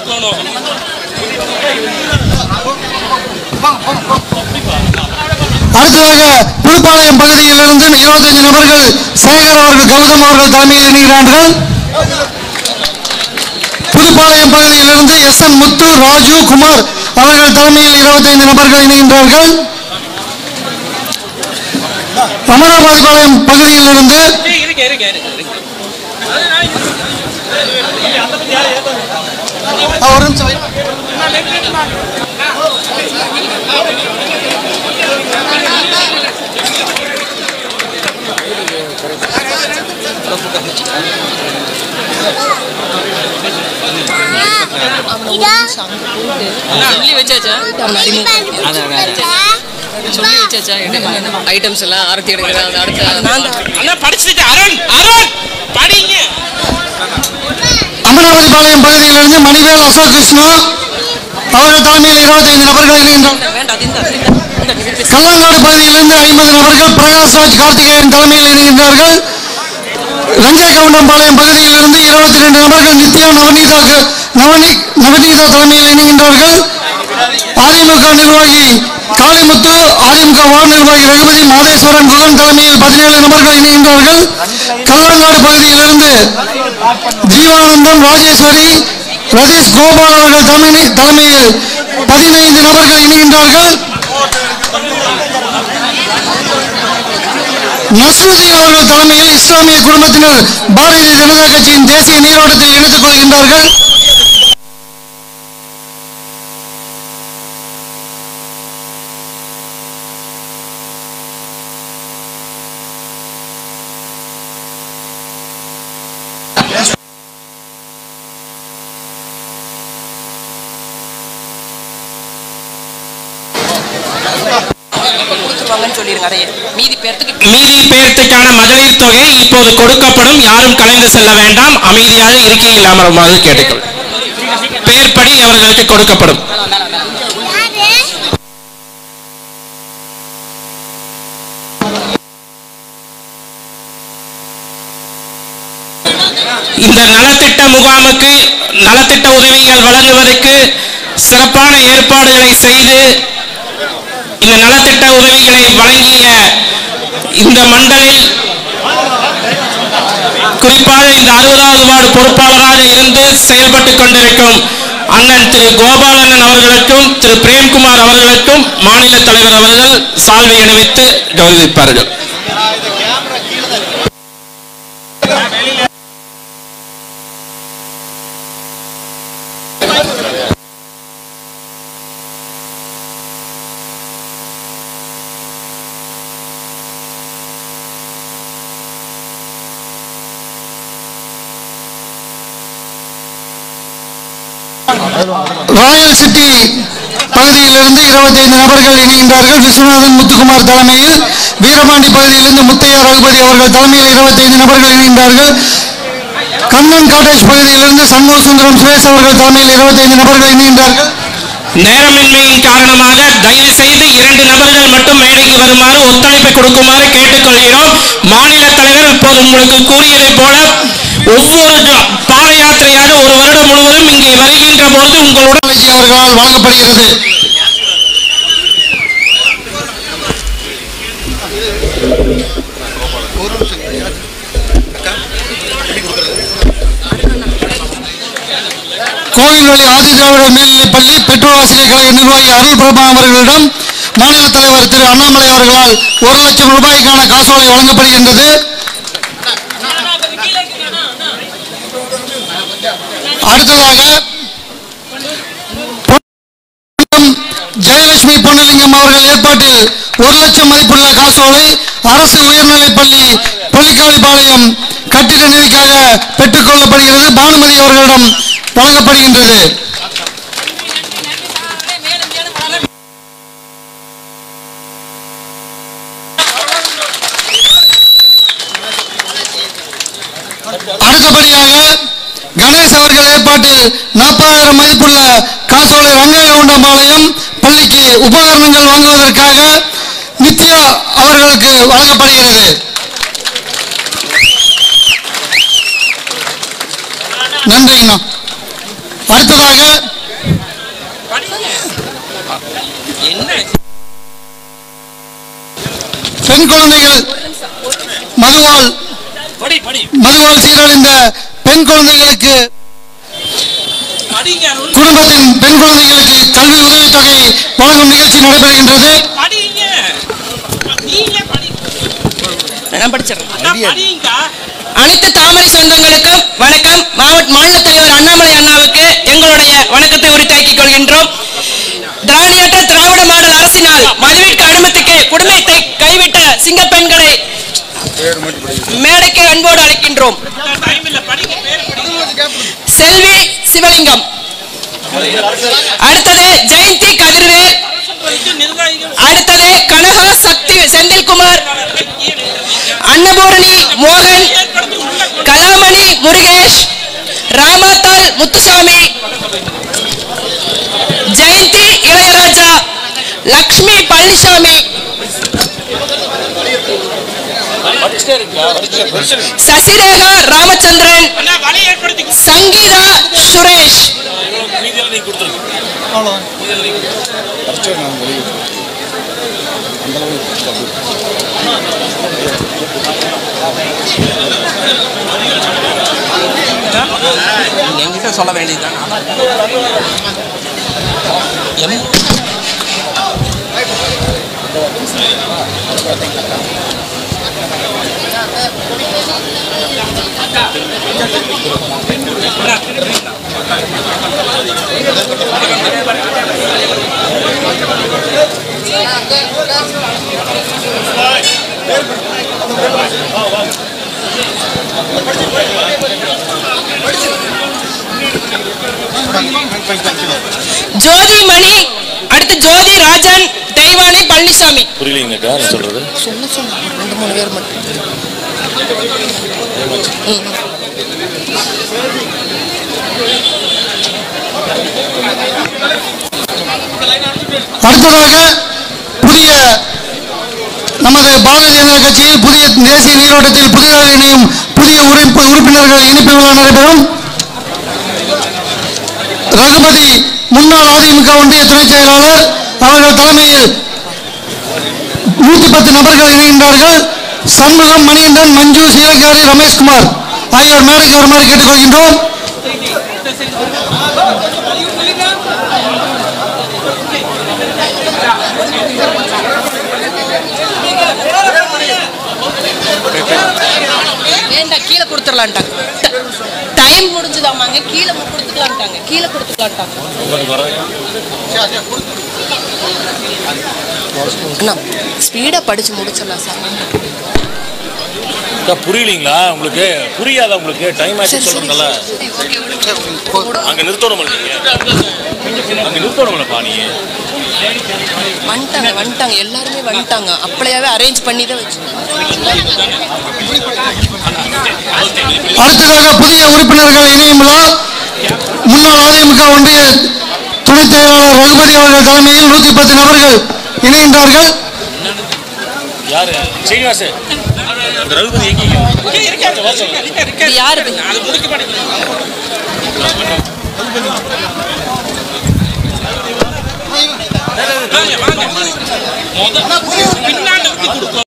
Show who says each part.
Speaker 1: அடுத்ததாக புதுப்பாளையம் பகுதியிலிருந்து இருபத்தஞ்சு நபர்கள் சேகர் அவர்கள் கௌதம் அவர்கள் தலைமையில் இணைகிறார்கள் புதுப்பாளையம் பகுதியிலிருந்து எஸ் என் முத்து ராஜு குமார் அவர்கள் தலைமையில் இருபத்தைந்து நபர்கள் இணைகின்றார்கள் அமராபாதிபாளையம் பகுதியிலிருந்து ஆ, ஒரு நிமிஷம் wait.
Speaker 2: சொல்லி வச்சாச்சா சொல்லி வச்சாச்சா ஐட்டம்ஸ் எல்லாம் ஆரத்தி எடுக்கிறேன் அது அடுத்த நான் தான்
Speaker 3: அண்ணா படிச்சுட்டு அருண் அருண் படிங்க
Speaker 1: அமராவதிபாளையம் பகுதியிலிருந்து மணிவேல் அசோக் கிருஷ்ணா அவர்கள் தலைமையில் இருபத்தைந்து நபர்கள் இணைகின்றனர்
Speaker 2: வேண்டாம் திண்டா திண்டா
Speaker 1: கல்லாங்காடு பகுதியிலிருந்து ஐம்பது நபர்கள் பிரகாஷ்ராஜ் கார்த்திகேயன் தலைமையில் இணைகின்றார்கள் ரஞ்சகவுண்டம்பாளையம் பகுதியிலிருந்து இருபத்தி ரெண்டு நபர்கள் நித்யா நவநீதா நவனி நவநீதா தலைமையில் இணைகின்றார்கள் அதிமுக நிர்வாகி காளிமுத்து அதிமுக வார்டு நிர்வாகி ரகுபதி மாதேஸ்வரன் குகன் தலைமையில் பதினேழு நபர்கள் இணைகின்றார்கள் கல்லங்காடு பகுதியிலிருந்து ஜீவானந்தம் ராஜேஸ்வரி ரதீஷ் கோபால் அவர்கள் தலைமை- தலைமையில் பதினைந்து நபர்கள் இணைகின்றார்கள் நஸ்ருதீன் அவர்கள் தலைமையில் இஸ்லாமிய குடும்பத்தினர் பாரதிய ஜனதா கட்சியின் தேசிய நீரோட்டத்தில் இணைத்துக் கொள்கின்றார்கள்
Speaker 2: கொடுத்துருவாங்கன்னு சொல்லிருங்க அதையே மீதி பேர்த்துக்கு
Speaker 3: மீதி பேர்த்துக்கான மகளிர் தொகை இப்போது கொடுக்கப்படும் யாரும் கலைந்து செல்ல வேண்டாம் அமைதியாக இருக்கையில் அமருமாறு கேட்டுக்கொள் பேர்படி அவர்களுக்கு கொடுக்கப்படும் இந்த நலத்திட்ட முகாமுக்கு நலத்திட்ட உதவிகள் வழங்குவதற்கு சிறப்பான ஏற்பாடுகளை செய்து இந்த நலத்திட்ட உதவிகளை வழங்கிய இந்த மண்டலில் குறிப்பாக இந்த அறுபதாவது வார்டு பொறுப்பாளராக இருந்து செயல்பட்டுக் கொண்டிருக்கும் அண்ணன் திரு கோபாலண்ணன் அவர்களுக்கும் திரு பிரேம்குமார் அவர்களுக்கும் மாநில தலைவர் அவர்கள் சால்வை அணிவித்து கௌரவிப்பார்கள்
Speaker 1: ராயல் சிட்டி பகுதியிலிருந்து இருபத்தைந்து நபர்கள் இணைகின்றார்கள் விஸ்வநாதன் முத்துக்குமார் தலைமையில் வீரபாண்டி பகுதியிலிருந்து முத்தையா ரகுபதி அவர்கள் தலைமையில் இருபத்தைந்து நபர்கள் இணைகின்றார்கள் கண்ணன் காட்டேஜ் பகுதியிலிருந்து சண்முக சுந்தரம் சுரேஷ் அவர்கள் தலைமையில் இருபத்தைந்து நபர்கள் இணைகின்றார்கள்
Speaker 3: நேரமின்மையின் காரணமாக தயவு செய்து இரண்டு நபர்கள் மட்டும் மேடைக்கு வருமாறு ஒத்துழைப்பு கொடுக்குமாறு கேட்டுக்கொள்கிறோம் மாநில தலைவர் இப்போது உங்களுக்கு கூறியதைப் போல ஒவ்வொரு ஜ- பாத யாத்திரையாக ஒரு வருடம் முழுவதும் இங்கே வருகின்ற பொழுது உங்களுடன்
Speaker 1: பாலாஜி அவர்களால் வழங்கப்படுகிறது கோயில்வழி ஆதிதிராவிட மேல்நிலைப் பள்ளி பெற்றோர் ஆசிரியர் கழக நிர்வாகி அருள் பிரபா அவர்களிடம் மாநில தலைவர் திரு அண்ணாமலை அவர்களால் ஒரு லட்சம் ரூபாய்க்கான காசோலை வழங்கப்படுகின்றது அடுத்ததாக ஜெயலட்சுமி பொன்னலிங்கம் அவர்கள் ஏற்பாட்டில் ஒரு லட்சம் மதிப்புள்ள காசோலை அரசு உயர்நிலைப் பள்ளி பொலிக்காளிபாளையம் கட்டிட நிதிக்காக பெற்றுக் கொள்ளப்படுகிறது பானுமதி அவர்களிடம் வழங்கப்படுகின்றது அடுத்தபடியாக கணேஷ் அவர்கள் ஏற்பாட்டில் நாற்பதாயிரம் மதிப்புள்ள காசோலை ரங்ககவுண்டம்பாளையம் பள்ளிக்கு உபகரணங்கள் வாங்குவதற்காக நித்யா அவர்களுக்கு வழங்கப்படுகிறது நன்றிங்கண்ணா அடுத்ததாக
Speaker 3: என்ன
Speaker 1: பெண் குழந்தைகள் மதுவால்
Speaker 3: படி படி
Speaker 1: மதுவால் சீரழிந்த பெண் குழந்தைகளுக்கு
Speaker 3: படிங்க அருள்.
Speaker 1: குடும்பத்தின் பெண் குழந்தைகளுக்கு கல்வி உதவித்தொகை வழங்கும் நிகழ்ச்சி நடைபெறுகின்றது
Speaker 3: படிங்க நீங்க படி
Speaker 2: நான் படிச்சிடறேன்
Speaker 3: அண்ணா, படிங்க
Speaker 2: அனைத்து தாமரை சொந்தங்களுக்கும் வணக்கம் மாவட்ட மாநில தலைவர் அண்ணாமலை அண்ணாவுக்கு எங்களுடைய வணக்கத்தை உரித்தாக்கிக் கொள்கின்றோம் திராவிடற்ற திராவிட மாடல் அரசினால் மதுவிற்கு அனுமதிக்கு குடும்பத்தை கைவிட்ட சிங்க பெண்களை மேடைக்கு அன்போடு அழைக்கின்றோம்
Speaker 3: டைம் இல்ல படிங்க பேர் படிங்க
Speaker 2: செல்வி சிவலிங்கம் அடுத்தது ஜெயந்தி கதிர்வேல்
Speaker 3: இது நிர்வாகிகள்
Speaker 2: அடுத்தது கனகா சக்தி செந்தில்குமார் அன்னபூரணி மோகன் கலாமணி முருகேஷ் ராமாத்தாள் முத்துசாமி ஜெயந்தி இளையராஜா லக்ஷ்மி பழனிசாமி சசிரேகா ராமச்சந்திரன்
Speaker 3: அண்ணா வழி ஏற்படுத்தி
Speaker 2: சங்கீதா சுரேஷ்
Speaker 3: என்கிட்ட சொல்ல வேண்டியதுதான்
Speaker 2: ஜோதி மணி அடுத்து ஜோதி ராஜன் தெய்வானை பழனிசாமி
Speaker 4: புரியலைங்கக்கா நான் சொல்றது
Speaker 2: சொன்ன சொன்ன ரெண்டு மூணு பேர் மட்டும்
Speaker 1: அடுத்ததாக புதிய நமது பாரதிய ஜனதா கட்சியில் புதிய தேசிய நீரோட்டத்தில் புதிதாக இணையும் புதிய உறுப்பு உறுப்பினர்கள் இணைப்பு விழா நடைபெறும் ரகுபதி முன்னாள் அதிமுக ஒன்றிய துணைச் செயலாளர் அவர்கள் தலைமையில் நூத்தி பத்து நபர்கள் இணைகின்றார்கள் சண்முகம் மணிகண்டன் மஞ்சு சீலகாரி ரமேஷ்குமார் ஆகியோர் மேடைக்கு வருமாறு கேட்டுக்கொள்கின்றோம்
Speaker 2: வேண்டாம் கீழே கொடுத்துடலான்ட்டாங்க டைம் முடிஞ்சுதாமாங்க கீழே கொடுத்துக்கலான்ட்டாங்க கீழே கொடுத்துக்கலான்ட்டாங்க அண்ணா ஸ்பீடாக படிச்சு முடிச்சிடலாம் சார்
Speaker 4: அக்கா புரியலீங்களா உங்களுக்கு புரியாதா உங்களுக்கு டைம் ஆச்சு
Speaker 2: சரி சரி
Speaker 4: சொல்லுங்கல்ல
Speaker 2: ஓகே விடுங்க.
Speaker 4: அங்க நிறுத்தணும் நீங்க அங்க நிறுத்தணும்லப்பா நீ
Speaker 2: வந்துட்டாங்க வந்துட்டாங்க எல்லாருமே வந்துட்டாங்க அப்படியாவே அரேஞ்ச் பண்ணி தான் வச்சுருக்கோம்
Speaker 1: அடுத்ததாக புதிய உறுப்பினர்கள் இணையும் விழா முன்னாள் அதிமுக ஒன்றிய துணைத் செயலாளர் ரகுபதி அவர்கள் தலைமையில் நூத்தி பத்து நபர்கள் இணைகின்றார்கள்
Speaker 4: யாரு சீனிவாசு அந்த ரகுபதி எங்கீங்க
Speaker 2: இது யாரு இது?
Speaker 3: அது முடிக்க மாட்டேங்குது வாங்க வாங்க முதல்ல பின்னாண்ட விட்டு கொடுக்கும்